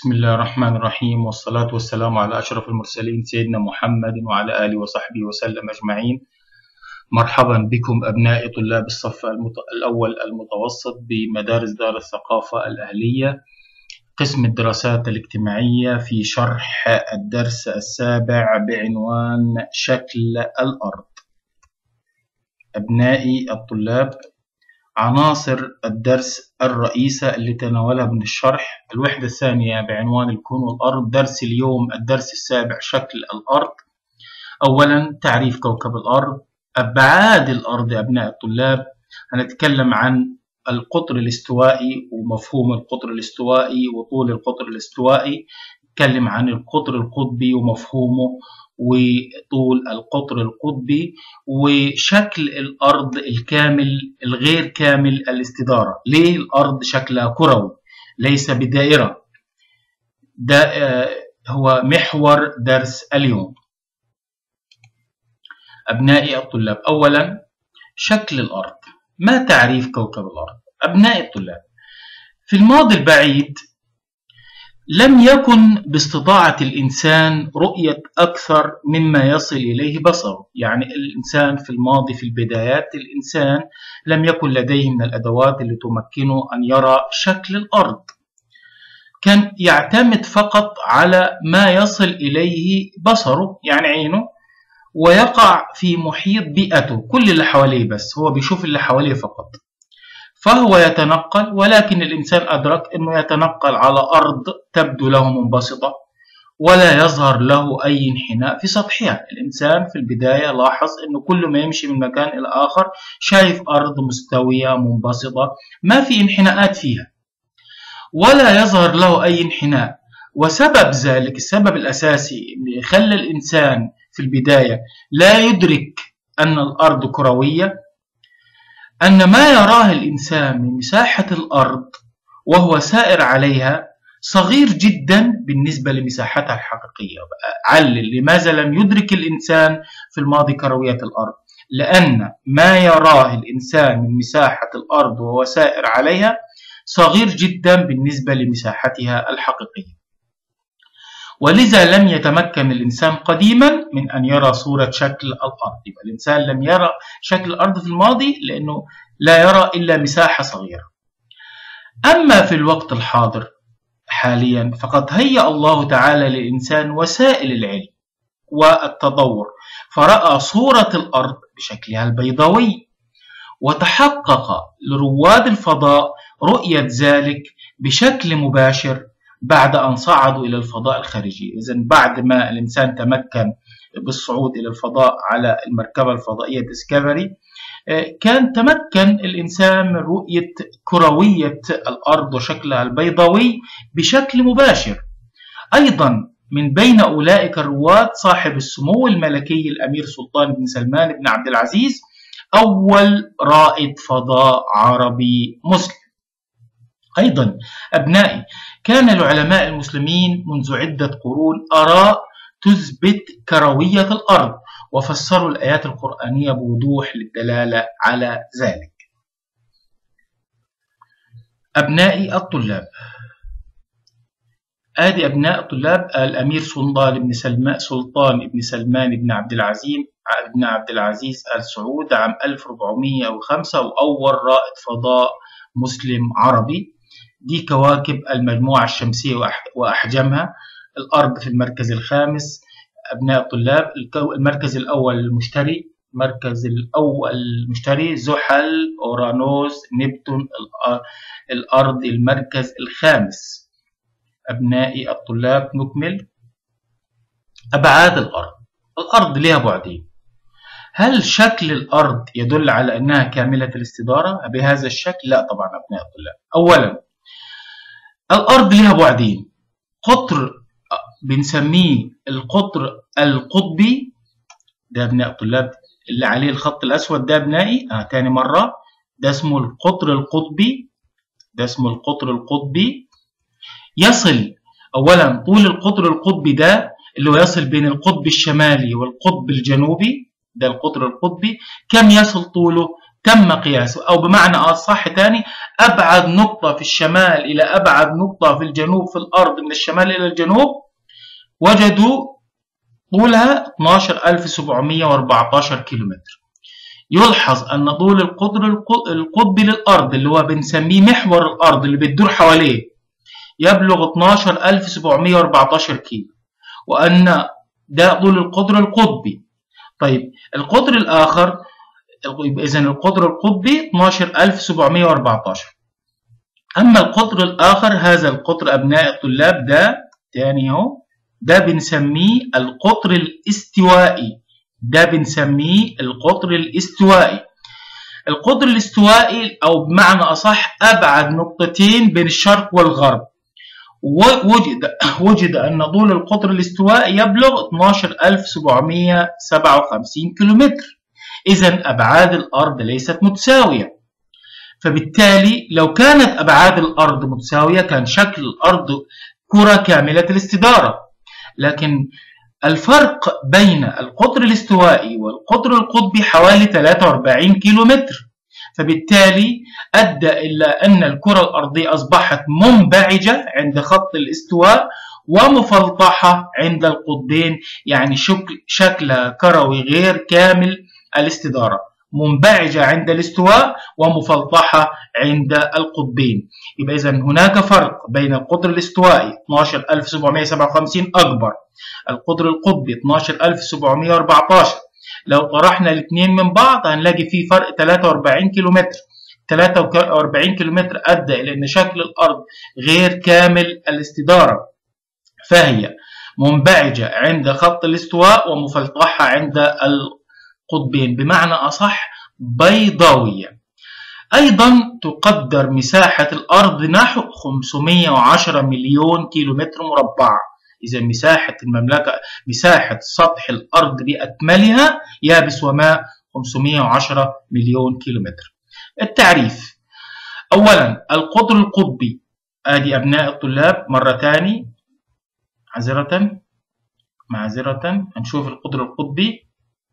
بسم الله الرحمن الرحيم والصلاة والسلام على أشرف المرسلين سيدنا محمد وعلى آله وصحبه وسلم أجمعين مرحبا بكم أبناء طلاب الصف الأول المتوسط بمدارس دار الثقافة الأهلية قسم الدراسات الاجتماعية في شرح الدرس السابع بعنوان شكل الأرض أبنائي الطلاب عناصر الدرس الرئيسة اللي تناولها من الشرح الوحدة الثانية بعنوان الكون والأرض درس اليوم الدرس السابع شكل الأرض أولا تعريف كوكب الأرض أبعاد الأرض يا أبناء الطلاب هنتكلم عن القطر الاستوائي ومفهوم القطر الاستوائي وطول القطر الاستوائي نتكلم عن القطر القطبي ومفهومه وطول القطر القطبي وشكل الأرض الكامل الغير كامل الاستدارة ليه الأرض شكلها كروي ليس بدائرة ده هو محور درس اليوم أبنائي الطلاب أولا شكل الأرض ما تعريف كوكب الأرض أبنائي الطلاب في الماضي البعيد لم يكن باستطاعة الإنسان رؤية أكثر مما يصل إليه بصره يعني الإنسان في الماضي في البدايات الإنسان لم يكن لديه من الأدوات اللي تمكنه أن يرى شكل الأرض كان يعتمد فقط على ما يصل إليه بصره يعني عينه ويقع في محيط بيئته كل اللي حواليه بس هو بيشوف اللي حواليه فقط فهو يتنقل ولكن الإنسان أدرك أنه يتنقل على أرض تبدو له منبسطة ولا يظهر له أي انحناء في سطحها الإنسان في البداية لاحظ أنه كل ما يمشي من مكان إلى آخر شايف أرض مستوية منبسطة ما في انحناءات فيها ولا يظهر له أي انحناء وسبب ذلك السبب الأساسي اللي خلى الإنسان في البداية لا يدرك أن الأرض كروية أن ما يراه الإنسان من مساحة الأرض وهو سائر عليها صغير جدا بالنسبة لمساحتها الحقيقية علل لماذا لم يدرك الإنسان في الماضي كروية الأرض لأن ما يراه الإنسان من مساحة الأرض وهو سائر عليها صغير جدا بالنسبة لمساحتها الحقيقية ولذا لم يتمكن الإنسان قديما من أن يرى صورة شكل الأرض يبقى الإنسان لم يرى شكل الأرض في الماضي لأنه لا يرى إلا مساحة صغيرة أما في الوقت الحاضر حاليا فقد هيأ الله تعالى للإنسان وسائل العلم والتطور فرأى صورة الأرض بشكلها البيضاوي وتحقق لرواد الفضاء رؤية ذلك بشكل مباشر بعد أن صعدوا إلى الفضاء الخارجي إذا بعد ما الإنسان تمكن بالصعود إلى الفضاء على المركبة الفضائية ديسكفري كان تمكن الإنسان من رؤية كروية الأرض وشكلها البيضاوي بشكل مباشر أيضا من بين أولئك الرواد صاحب السمو الملكي الأمير سلطان بن سلمان بن عبد العزيز أول رائد فضاء عربي مسلم أيضا أبنائي كان العلماء المسلمين منذ عدة قرون آراء تثبت كروية الأرض وفسروا الآيات القرآنية بوضوح للدلالة على ذلك أبنائي الطلاب آدي أبناء الطلاب الأمير سلطان بن سلمان سلطان بن سلمان بن عبد العزيز بن عبد العزيز آل سعود عام 1405 وأول رائد فضاء مسلم عربي دي كواكب المجموعة الشمسية وأحجامها الأرض في المركز الخامس أبناء الطلاب المركز الأول المشتري المركز الأول المشتري زحل أورانوس نبتون الأرض المركز الخامس أبنائي الطلاب نكمل أبعاد الأرض الأرض لها بعدين هل شكل الأرض يدل على أنها كاملة الاستدارة بهذا الشكل؟ لا طبعا أبناء الطلاب أولا الأرض لها بعدين قطر بنسميه القطر القطبي ده أبناء الطلاب اللي عليه الخط الأسود ده أبنائي آه تاني مرة ده اسمه القطر القطبي ده اسمه القطر القطبي يصل أولا طول القطر القطبي ده اللي هو يصل بين القطب الشمالي والقطب الجنوبي ده القطر القطبي كم يصل طوله تم قياسه أو بمعنى أصح تاني أبعد نقطة في الشمال إلى أبعد نقطة في الجنوب في الأرض من الشمال إلى الجنوب وجدوا طولها 12714 كيلومتر يلحظ أن طول القطر القطبي للأرض اللي هو بنسميه محور الأرض اللي بتدور حواليه يبلغ 12714 كيلو وأن ده طول القطر القطبي طيب القطر الآخر إذا القطر القطبي 12714 أما القطر الآخر هذا القطر أبناء الطلاب ده تاني اهو ده بنسميه القطر الاستوائي ده بنسميه القطر الاستوائي القطر الاستوائي أو بمعنى أصح أبعد نقطتين بين الشرق والغرب وجد وجد أن طول القطر الاستوائي يبلغ 12757 كيلومتر إذا أبعاد الأرض ليست متساوية فبالتالي لو كانت أبعاد الأرض متساوية كان شكل الأرض كرة كاملة الاستدارة لكن الفرق بين القطر الاستوائي والقطر القطبي حوالي 43 كيلومتر فبالتالي أدى إلى أن الكرة الأرضية أصبحت منبعجة عند خط الاستواء ومفلطحة عند القطبين يعني شكل شكل كروي غير كامل الاستدارة منبعجة عند الاستواء ومفلطحة عند القطبين يبقى إذا هناك فرق بين القطر الاستوائي 12757 أكبر القطر القطبي 12714 لو طرحنا الاثنين من بعض هنلاقي في فرق 43 كيلومتر 43 كيلومتر أدى إلى أن شكل الأرض غير كامل الاستدارة فهي منبعجة عند خط الاستواء ومفلطحة عند القطبين بمعنى أصح بيضاوية أيضا تقدر مساحة الأرض نحو 510 مليون كيلومتر مربع إذا مساحة المملكة مساحة سطح الأرض بأكملها يابس وماء 510 مليون كيلومتر التعريف أولا القطر القطبي آدي أبناء الطلاب مرة ثاني معذرة معذرة هنشوف القطر القطبي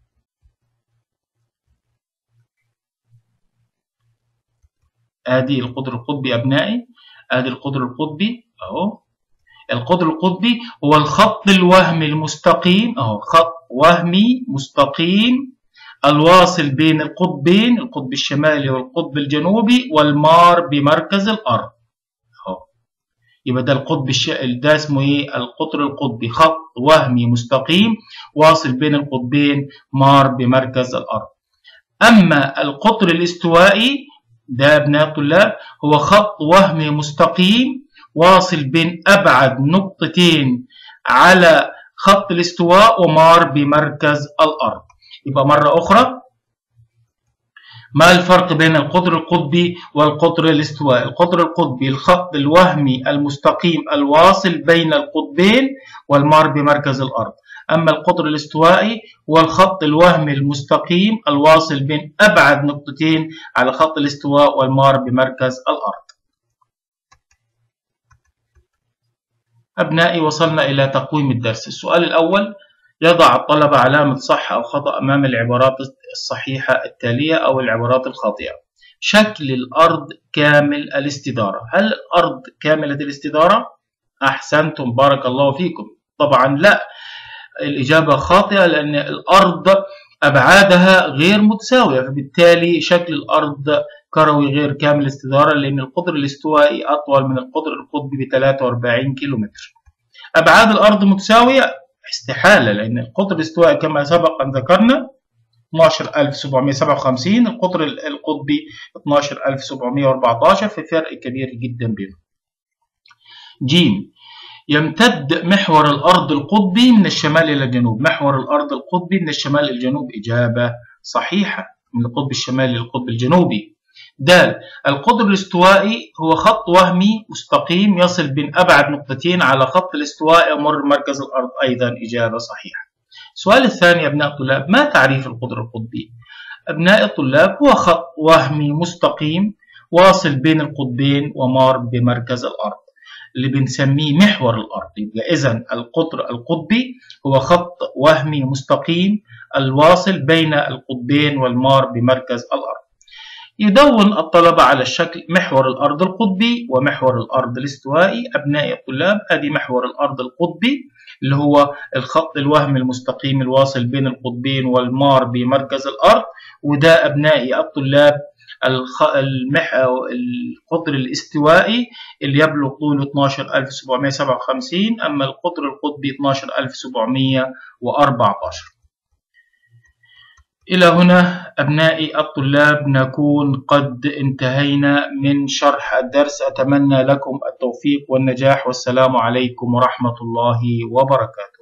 ادي القطر القطبي ابنائي ادي القطر القطبي اهو القطر القطبي هو الخط الوهمي المستقيم اهو خط وهمي مستقيم الواصل بين القطبين القطب الشمالي والقطب الجنوبي والمار بمركز الارض اهو يبقى ده القطب الش... ده اسمه ايه القطر القطبي خط وهمي مستقيم واصل بين القطبين مار بمركز الارض اما القطر الاستوائي ده أبناء الطلاب هو خط وهمي مستقيم واصل بين أبعد نقطتين على خط الاستواء ومار بمركز الأرض يبقى مرة أخرى ما الفرق بين القطر القطبي والقطر الاستوائي القطر القطبي الخط الوهمي المستقيم الواصل بين القطبين والمار بمركز الأرض أما القطر الاستوائي هو الخط الوهمي المستقيم الواصل بين أبعد نقطتين على خط الاستواء والمار بمركز الأرض أبنائي وصلنا إلى تقويم الدرس السؤال الأول يضع الطلبة علامة صح أو خطأ أمام العبارات الصحيحة التالية أو العبارات الخاطئة شكل الأرض كامل الاستدارة هل الأرض كاملة الاستدارة؟ أحسنتم بارك الله فيكم طبعا لا الإجابة خاطئة لأن الأرض أبعادها غير متساوية فبالتالي شكل الأرض كروي غير كامل الاستدارة لأن القطر الاستوائي أطول من القطر القطبي ب 43 كيلومتر أبعاد الأرض متساوية استحالة لأن القطر الاستوائي كما سبق أن ذكرنا 12757 القطر القطبي 12714 في فرق كبير جدا بينهم جيم يمتد محور الأرض القطبي من الشمال إلى الجنوب محور الأرض القطبي من الشمال إلى الجنوب إجابة صحيحة من القطب الشمالي للقطب الجنوبي د القطب الاستوائي هو خط وهمي مستقيم يصل بين أبعد نقطتين على خط الاستواء يمر مركز الأرض أيضا إجابة صحيحة السؤال الثاني أبناء الطلاب ما تعريف القطر القطبي؟ أبناء الطلاب هو خط وهمي مستقيم واصل بين القطبين ومار بمركز الأرض اللي بنسميه محور الأرض يبقى إذا القطر القطبي هو خط وهمي مستقيم الواصل بين القطبين والمار بمركز الأرض يدون الطلبة على الشكل محور الأرض القطبي ومحور الأرض الاستوائي أبناء الطلاب أدي محور الأرض القطبي اللي هو الخط الوهمي المستقيم الواصل بين القطبين والمار بمركز الأرض وده أبنائي الطلاب المح... القطر الاستوائي اللي يبلغ طوله 12757 أما القطر القطبي 12714 إلى هنا أبنائي الطلاب نكون قد انتهينا من شرح الدرس أتمنى لكم التوفيق والنجاح والسلام عليكم ورحمة الله وبركاته